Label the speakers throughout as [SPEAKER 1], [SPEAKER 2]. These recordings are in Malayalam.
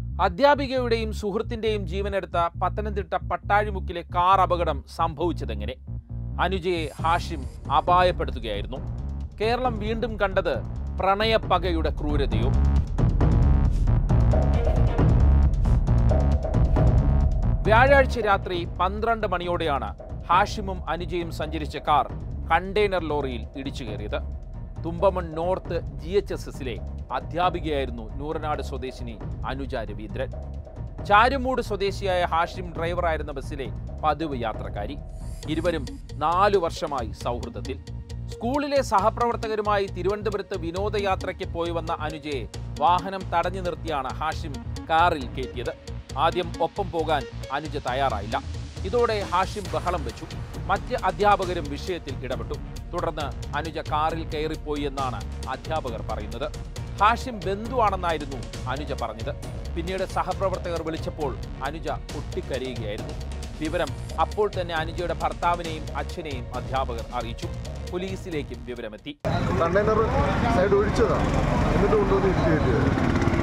[SPEAKER 1] അധ്യാപികയുടെയും സുഹൃത്തിന്റെയും ജീവനെടുത്ത പത്തനംതിട്ട പട്ടാഴിമുക്കിലെ കാർ അപകടം സംഭവിച്ചതെങ്ങനെ അനുജയെ ഹാഷിം അപായപ്പെടുത്തുകയായിരുന്നു കേരളം വീണ്ടും കണ്ടത് പ്രണയപ്പകയുടെ ക്രൂരതയോ വ്യാഴാഴ്ച രാത്രി പന്ത്രണ്ട് മണിയോടെയാണ് ഹാഷിമും അനുജയും സഞ്ചരിച്ച കാർ കണ്ടെയ്നർ ലോറിയിൽ ഇടിച്ചു കയറിയത് Thumpamon north G H S എസിലെ അധ്യാപികയായിരുന്നു നൂറനാട് സ്വദേശിനി അനുജ രവീന്ദ്രൻ ചാരുമൂട് സ്വദേശിയായ ഹാഷിം ഡ്രൈവറായിരുന്ന ബസ്സിലെ പതിവ് യാത്രക്കാരി ഇരുവരും നാലു വർഷമായി സൗഹൃദത്തിൽ സ്കൂളിലെ സഹപ്രവർത്തകരുമായി തിരുവനന്തപുരത്ത് വിനോദയാത്രയ്ക്ക് പോയി വന്ന അനുജയെ വാഹനം തടഞ്ഞു നിർത്തിയാണ് ഹാഷിം കാറിൽ കയറ്റിയത് ആദ്യം ഒപ്പം പോകാൻ അനുജ തയ്യാറായില്ല ഇതോടെ ഹാഷിം ബഹളം വെച്ചു മറ്റ് അധ്യാപകരും വിഷയത്തിൽ ഇടപെട്ടു തുടർന്ന് അനുജ കാറിൽ കയറിപ്പോയി എന്നാണ് അധ്യാപകർ പറയുന്നത് ഹാഷിം ബന്ധുവാണെന്നായിരുന്നു അനുജ പറഞ്ഞത് പിന്നീട് സഹപ്രവർത്തകർ വിളിച്ചപ്പോൾ അനുജ പൊട്ടിക്കരയുകയായിരുന്നു വിവരം അപ്പോൾ തന്നെ അനുജയുടെ ഭർത്താവിനെയും അച്ഛനെയും അധ്യാപകർ അറിയിച്ചു പോലീസിലേക്കും വിവരമെത്തി
[SPEAKER 2] കണ്ടെയ്നർ സൈഡ് ഒഴിച്ചതാണ് എന്നിട്ട് കൊണ്ടുവന്ന് ഇടിച്ച് കയറ്റിയത്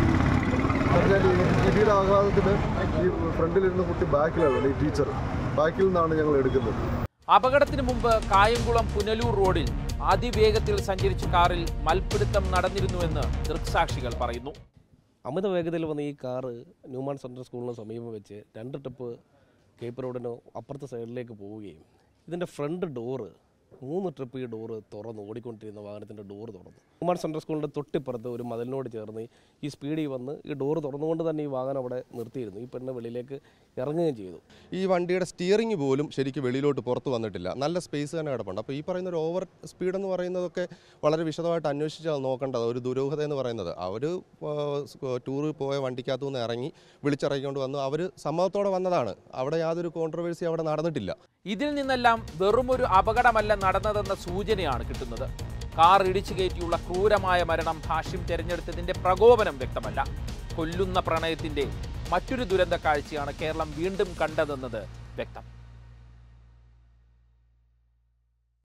[SPEAKER 2] പറഞ്ഞാൽ ഈ ഇടിയുടെ ആഘാതത്തിന് ഈ ഫ്രണ്ടിലിരുന്ന കുട്ടി ബാക്കിലാണ് ഈ ടീച്ചർ ബാക്കിൽ നിന്നാണ് ഞങ്ങൾ എടുക്കുന്നത്
[SPEAKER 1] അപകടത്തിന് മുമ്പ് കായംകുളം പുനലൂർ റോഡിൽ അതിവേഗത്തിൽ സഞ്ചരിച്ച കാറിൽ മൽപ്പിടുത്തം നടന്നിരുന്നുവെന്ന് ദൃക്സാക്ഷികൾ പറയുന്നു
[SPEAKER 3] അമിത വേഗതയിൽ വന്ന ഈ കാറ് ന്യൂമാൻ സെൻട്രൽ സ്കൂളിന് സമീപം വെച്ച് രണ്ട് ട്രിപ്പ് കേപ്പ് റോഡിന് അപ്പുറത്തെ സൈഡിലേക്ക് പോവുകയും ഇതിൻ്റെ ഫ്രണ്ട് ഡോറ് മൂന്ന് ട്രിപ്പ് ഈ ഡോറ് തുറന്നു ഓടിക്കൊണ്ടിരുന്ന വാഹനത്തിൻ്റെ ഡോറ് തുറന്നു ന്യൂമാൻ സെൻട്രൽ സ്കൂളിൻ്റെ തൊട്ടിപ്പുറത്ത് ഒരു മതിലിനോട് ചേർന്ന് ഈ സ്പീഡിൽ വന്ന് ഈ ഡോറ് തുറന്നുകൊണ്ട് തന്നെ ഈ വാഹനം അവിടെ നിർത്തിയിരുന്നു ഈ പെണ്ണ് വെളിയിലേക്ക് ഇറങ്ങുകയും ചെയ്തു
[SPEAKER 4] ഈ വണ്ടിയുടെ സ്റ്റിയറിംഗ് പോലും ശരിക്കും വെളിയിലോട്ട് പുറത്ത് വന്നിട്ടില്ല നല്ല സ്പേസ് തന്നെ കിടപ്പുണ്ട് അപ്പോൾ ഈ പറയുന്ന ഒരു ഓവർ സ്പീഡ് എന്ന് പറയുന്നതൊക്കെ വളരെ വിശദമായിട്ട് അന്വേഷിച്ചാൽ നോക്കേണ്ടത് ഒരു ദുരൂഹത എന്ന് പറയുന്നത് അവർ ടൂറ് പോയ വണ്ടിക്കകത്തു നിന്ന് ഇറങ്ങി വിളിച്ചിറങ്ങിക്കൊണ്ട് വന്നു അവർ സമ്മതത്തോടെ വന്നതാണ് അവിടെ യാതൊരു കോൺട്രവേഴ്സി അവിടെ നടന്നിട്ടില്ല
[SPEAKER 1] ഇതിൽ നിന്നെല്ലാം വെറുമൊരു അപകടമല്ല നടന്നതെന്ന സൂചനയാണ് കിട്ടുന്നത് കാർ ഇടിച്ചു കയറ്റിയുള്ള ക്രൂരമായ മരണം ഹാഷിം തെരഞ്ഞെടുത്തതിന്റെ പ്രകോപനം വ്യക്തമല്ല കൊല്ലുന്ന പ്രണയത്തിന്റെ മറ്റൊരു ദുരന്ത കാഴ്ചയാണ് കേരളം വീണ്ടും കണ്ടതെന്നത് വ്യക്തം